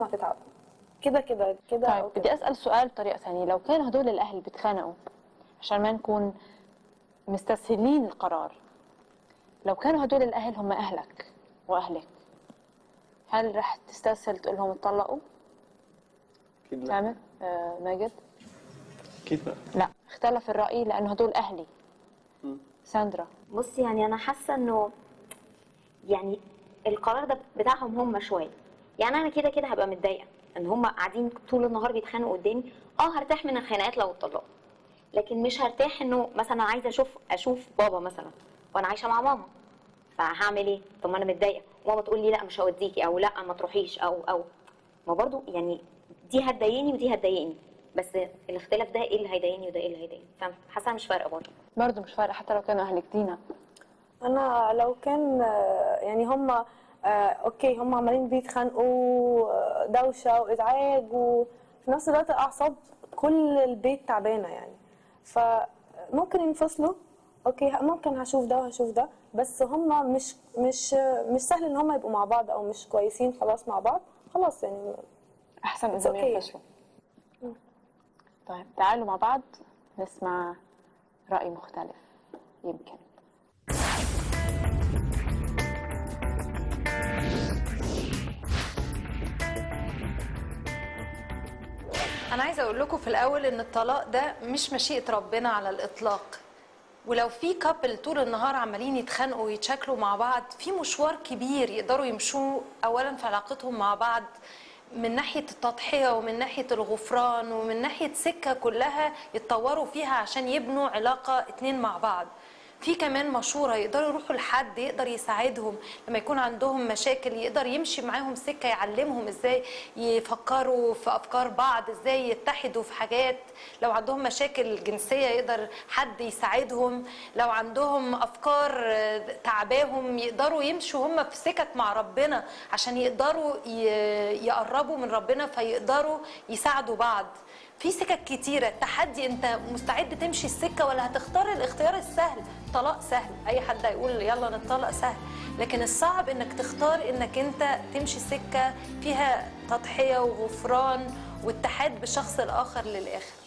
هتتعب كده كده كده طيب أو كده. بدي اسال سؤال بطريقه ثانيه لو كان هدول الاهل بيتخانقوا عشان ما نكون مستسهلين القرار لو كانوا هدول الاهل هم اهلك واهلك هل رح تستسهل تقول لهم اتطلقوا اكيد لا تامر آه ماجد اكيد لا لا اختلف الراي لانه هدول اهلي مم. ساندرا بص يعني انا حاسه انه يعني القرار ده بتاعهم هم شويه يعني انا كده كده هبقى متضايقه ان هم قاعدين طول النهار بيتخانقوا قدامي اه هرتاح من الخناقات لو اتطلقوا لكن مش هرتاح انه مثلا عايزه اشوف اشوف بابا مثلا وانا عايشه مع ماما فهعمل ايه طب ما انا متضايقه ماما تقول لي لا مش هوديكي او لا ما تروحيش او او ما برضو يعني دي هتضايقني ودي هتضايقني بس الاختلاف ده ايه اللي هيضايقني وده ايه اللي هيضايقني فحاسه مش فارقه برضه برضه مش فارقه حتى لو كانوا اهلك دينا انا لو كان آه، يعني هم آه، اوكي هم عمالين بيتخانقوا آه، دوشه وازعاج وفي نفس الوقت اعصاب كل البيت تعبانه يعني فممكن ينفصلوا اوكي ه- ممكن هشوف ده وهشوف ده بس هم مش مش مش سهل ان هم يبقوا مع بعض او مش كويسين خلاص مع بعض خلاص يعني احسن It's اذا ما okay. ينفصلوا طيب تعالوا مع بعض نسمع راي مختلف يمكن انا عايزه اقول لكم في الاول ان الطلاق ده مش مشيئه ربنا على الاطلاق ولو في كابل طول النهار عمالين يتخانقوا ويتشاكلوا مع بعض في مشوار كبير يقدروا يمشوه اولا في علاقتهم مع بعض من ناحيه التضحيه ومن ناحيه الغفران ومن ناحيه سكه كلها يتطوروا فيها عشان يبنوا علاقه اتنين مع بعض في كمان مشوره يقدروا يروحوا لحد يقدر يساعدهم لما يكون عندهم مشاكل يقدر يمشي معاهم سكه يعلمهم ازاي يفكروا في افكار بعض ازاي يتحدوا في حاجات لو عندهم مشاكل جنسيه يقدر حد يساعدهم لو عندهم افكار آه، تعباهم يقدروا يمشوا هم في سكك مع ربنا عشان يقدروا ي- يقربوا من ربنا فيقدروا يساعدوا بعض في سكك كتيرة التحدي انت مستعد تمشي السكة ولا هتختار الاختيار السهل طلاق سهل اي حد هيقول يلا نتطلق سهل لكن الصعب انك تختار انك انت تمشي سكة فيها تضحية وغفران واتحاد بالشخص الاخر للاخر